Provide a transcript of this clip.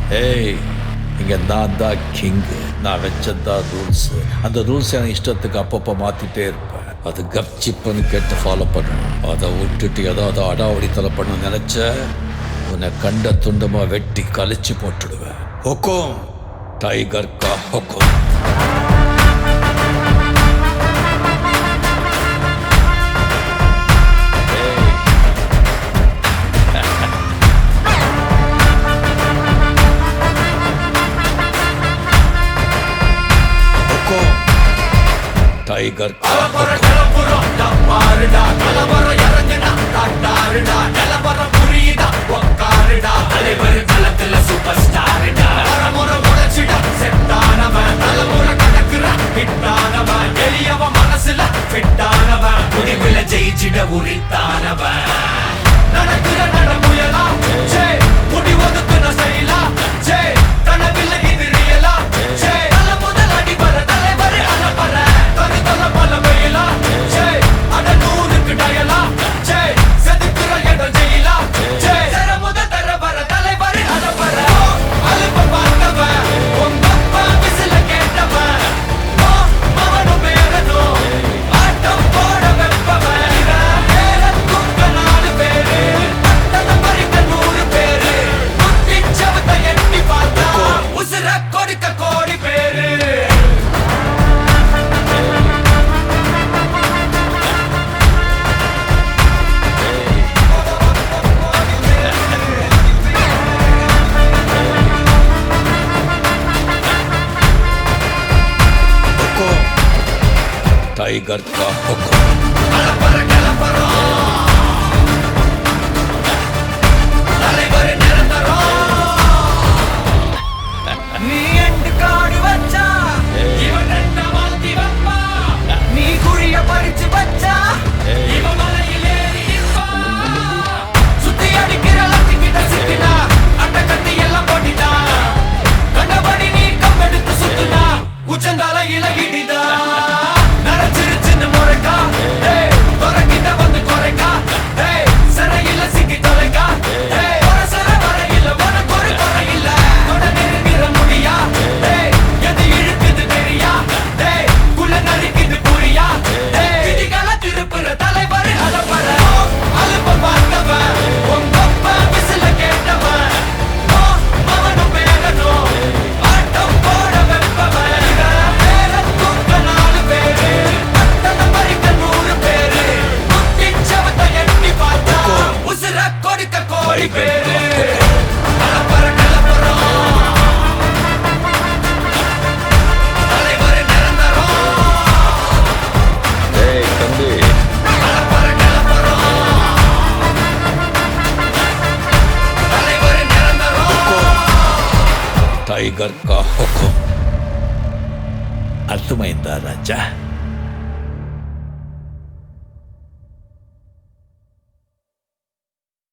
ஏய் இங்க நான் தான் கிங்கு நான் வச்சதான் ரூல்ஸ் அந்த ரூல்ஸ் எனக்கு இஷ்டத்துக்கு அப்பப்போ மாத்திட்டே இருப்பேன் அது கப்சிப்புன்னு கேட்டு ஃபாலோ பண்ணணும் அதை விட்டுட்டு ஏதாவது அடாவடித்தலை பண்ண நினைச்ச உன்னை கண்ட துண்டமா வெட்டி கழிச்சு போட்டுடுவேன் ஹொக்கும் டைகர் கா ஹொக்கும் ஹொக்கும் டைகர் கா ஹொக்கும் ஜெயிச்சிட உரித்தானவன் நடக்கிற நடமுயலா ஜே முடி ஒதுக்குன செயலா ஜே கனவில்லை இது ரியலா ஜே தல முதல் அடி வர தலைவர் அலப்பற தனி தல பல வெயிலா ஜே அட நூறுக்கு டயலா ஜே செதுக்குற இடம் ஜெயிலா ஜே தர முதல் தர வர தலைவர் அலப்பற அலுப்ப பார்த்தவன் உங்க அப்பா விசில கேட்டவன் ஓ, மவனும் பேரனும் ஆட்டம் போட வெப்பவன் இவன் மேல தூக்க நாலு பேரு பட்டண பறிக்க நூறு பேரு குத்தி சவத்தை எட்டி பார்த்தா உசுர கொடுக்க கோடி பேரு ஹொக்கும் டைகர் கா ஹொக்கும் அலப்பற கிளப்பறோம் தலைவர் நிரந்தரம் நீ எண்டு காடு வச்சா இவன் ரெண்ட மாத்தி வைப்பா நீ குழிய பறிச்சு வச்சா இவன் மலையில் ஏறி நிற்பா சுத்தி அடிக்கிற லத்திக்கிட்ட சிக்கினா அட்ட கட்டி எல்லாம் போட்டிட்டா கண்டபடி நீ கம்பெடுத்து சுத்துனா உச்சந்தால இலகிடிதா நரைச்சிருச்சுன்னு முறைக்கா ஏய் துறக்கிட்ட வந்து குறைக்கா ஏய் சிறையில சிக்கி தொலைக்கா ஏய் ஒரு சிற வரையில உனக்கு ஒரு குறை இல்ல தொட நெருங்கிற முடியா ஏய் எது இழுக்குது தெரியா ஏய் குள்ள நறுக்குது புரியா ஏய் விதிகள திருப்புற தலைவர் அலப்பற அலுப்ப பார்த்தவன் உங்க அப்பா விசில கேட்டவன் ஓ, மவனும் பேரனும் ஆட்டம் போட வெப்பவன் இவன் மேல தூக்க நாலு பேரு பட்டண பறிக்க நூறு பேரு குத்தி சவத்தை எட்டி பார்த்தா உசுர கொடுக்க கோடி பேரு அலப்பற கிளப்புறோம் தலைவர் நிரந்தரம் ஏய் தம்பி அலப்பற கிளப்புறோம் தலைவர் நிரந்தரம் టైగర్ కా హుకుం అర్థమైందా రాజా